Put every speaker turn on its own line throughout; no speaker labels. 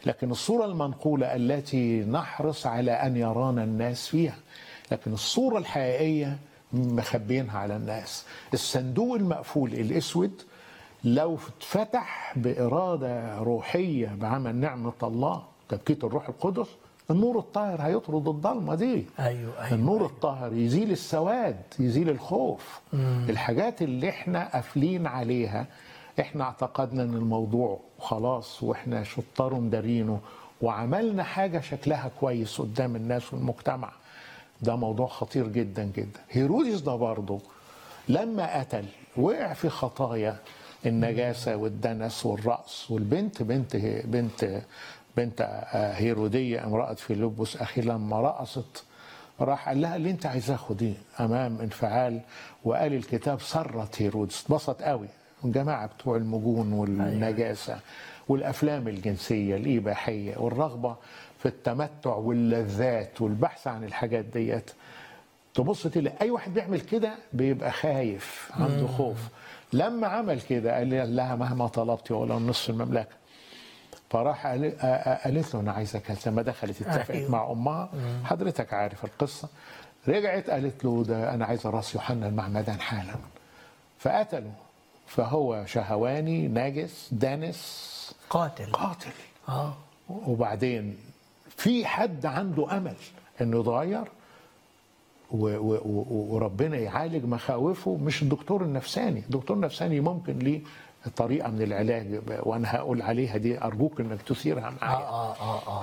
لكن الصورة المنقولة التي نحرص على أن يرانا الناس فيها لكن الصورة الحقيقية مخبينها على الناس الصندوق المقفول الأسود لو اتفتح بإرادة روحية بعمل نعمة الله تبكيت الروح القدس النور الطاهر هيطرد الضلمة دي
ايوه ايوه
النور الطاهر يزيل السواد يزيل الخوف الحاجات اللي احنا قافلين عليها احنا اعتقدنا ان الموضوع خلاص واحنا شطار مدارينه وعملنا حاجة شكلها كويس قدام الناس والمجتمع ده موضوع خطير جدا جدا هيرودس ده برضه لما قتل وقع في خطايا النجاسة والدنس والرأس والبنت بنت بنت بنت هيرودية امرأة فيلبس أخي لما رقصت راح قال لها اللي انت عايزاه خديه امام انفعال وقال الكتاب سرت هيرودس اتبسط قوي الجماعه بتوع المجون والنجاسه والافلام الجنسيه الاباحيه والرغبه في التمتع واللذات والبحث عن الحاجات ديت تبص تلاقي اي واحد بيعمل كده بيبقى خايف عنده خوف لما عمل كده قال لها مهما طلبتي ولو نصف المملكه فراح قال- آ- آ- قالت له انا عايزه كذا لما دخلت اتفقت
أيوه.
مع امها حضرتك عارف القصه رجعت قالت له ده انا عايزه راس يوحنا المعمدان حالا فقتله فهو شهواني ناجس دانس
قاتل
قاتل
اه
وبعدين في حد عنده امل انه يتغير و- و- و- وربنا يعالج مخاوفه مش الدكتور النفساني الدكتور النفساني ممكن ليه طريقه من العلاج وانا هقول عليها دي ارجوك انك تثيرها
اه
معايا
اه اه, آه.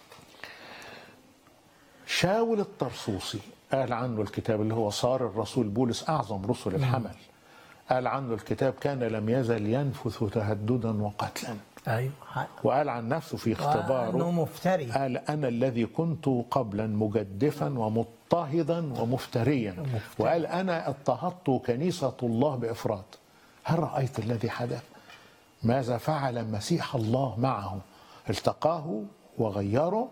شاول الطرسوسي قال عنه الكتاب اللي هو صار الرسول بولس اعظم رسل الحمل قال عنه الكتاب كان لم يزل ينفث تهددا وقتلا
ايوه حق.
وقال عن نفسه في
انه
اختباره
مفتري
قال أنا الذي كنت قبلا مجدفا ومضطهدا ومفتريا وقال أنا اضطهدت كنيسة الله بإفراط هل رأيت الذي حدث ماذا فعل مسيح الله معه التقاه وغيره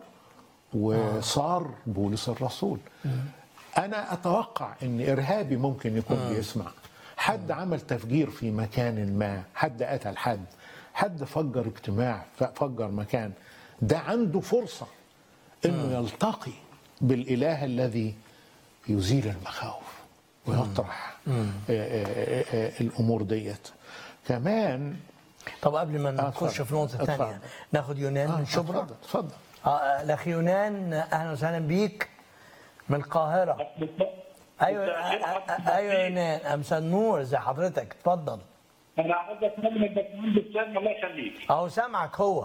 وصار بولس الرسول أنا أتوقع أن إرهابي ممكن يكون بيسمع حد عمل تفجير في مكان ما حد قتل حد حد فجر اجتماع ف- فجر مكان ده عنده فرصة انه يلتقي بالاله الذي يزيل المخاوف ويطرح آه، آه، آه، الامور ديت كمان
طب قبل ما
آه،
نخش
اتفضل.
في نقطه
اتفضل.
ثانيه ناخد يونان من شبرا
اتفضل اتفضل
آه، الاخ يونان اهلا وسهلا بيك من القاهره ايوه آه، آه، ايوه يا يونان امساء النور زي حضرتك اتفضل
انا عايز اتكلم الباشمهندس سالم الله يخليك
اهو سامعك هو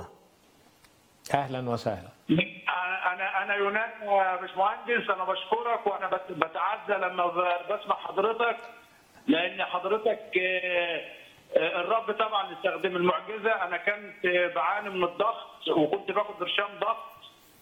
اهلا وسهلا
انا انا يونان يا باشمهندس انا بشكرك وانا بت- بتعزى لما ب- بسمع حضرتك لان حضرتك آه، آه، الرب طبعا استخدم المعجزه انا كنت بعاني من الضغط وكنت باخد برشام ضغط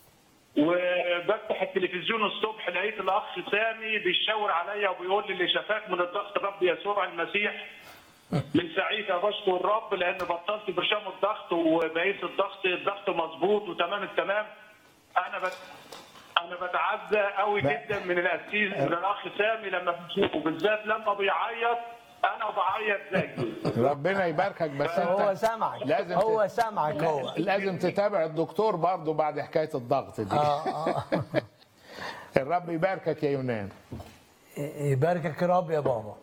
وبفتح التلفزيون الصبح لقيت الاخ سامي بيشاور عليا وبيقول لي اللي شفاك من الضغط الرب يسوع المسيح من ساعتها بشكر الرب لان بطلت برشام الضغط وبقيت الضغط الضغط مظبوط وتمام التمام انا بت... انا بتعزى قوي
ب-
جدا من الاسيس من الاخ سامي لما بشوفه بالذات لما بيعيط انا بعيط زيه
ربنا يباركك بس انت
هو سامعك
لازم
هو
تت-
سامعك هو
لازم تتابع الدكتور برضه بعد حكايه الضغط دي
اه اه
الرب يباركك يا يونان
يباركك يا رب يا بابا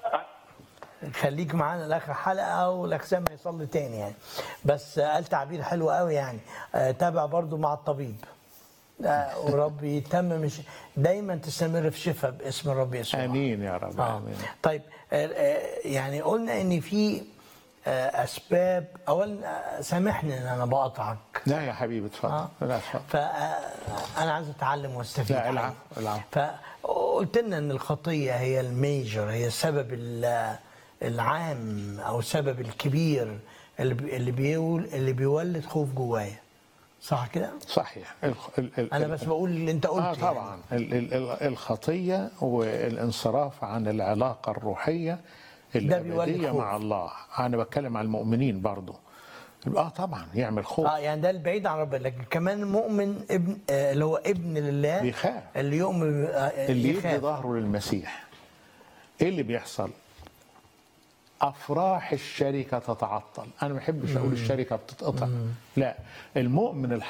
خليك معانا لاخر حلقه والاخ سامي يصلي تاني يعني بس قال تعبير حلو قوي يعني آه، تابع برضو مع الطبيب آه، ورب يتمم الش- دايما تستمر في شفاء باسم الرب يسوع
امين يا رب
آه.
امين
طيب آه، آه، يعني قلنا ان في آه، اسباب اولا آه، سامحني ان انا بقطعك
لا يا حبيبي اتفضل
آه.
لا اتفضل
فانا عايز اتعلم واستفيد
لا،
حقيقي.
العفو، العفو.
فقلت لنا ان الخطيه هي الميجر هي السبب ال- العام او السبب الكبير اللي بي- اللي بيقول اللي بيولد خوف جوايا صح كده؟
صحيح ال- ال- ال-
انا بس بقول اللي انت قلته
اه طبعا ال- ال- ال- الخطيه والانصراف عن العلاقه الروحيه
بيولد
الابديه
خوف.
مع الله انا بتكلم عن المؤمنين برضو اه طبعا يعمل خوف
اه يعني ده البعيد عن ربنا لكن كمان مؤمن ابن آه اللي هو ابن لله
بيخاف.
اللي يؤمن آه
اللي يدي
يخاف
ظهره للمسيح ايه اللي بيحصل افراح الشركه تتعطل انا ما بحبش اقول الشركه بتتقطع لا المؤمن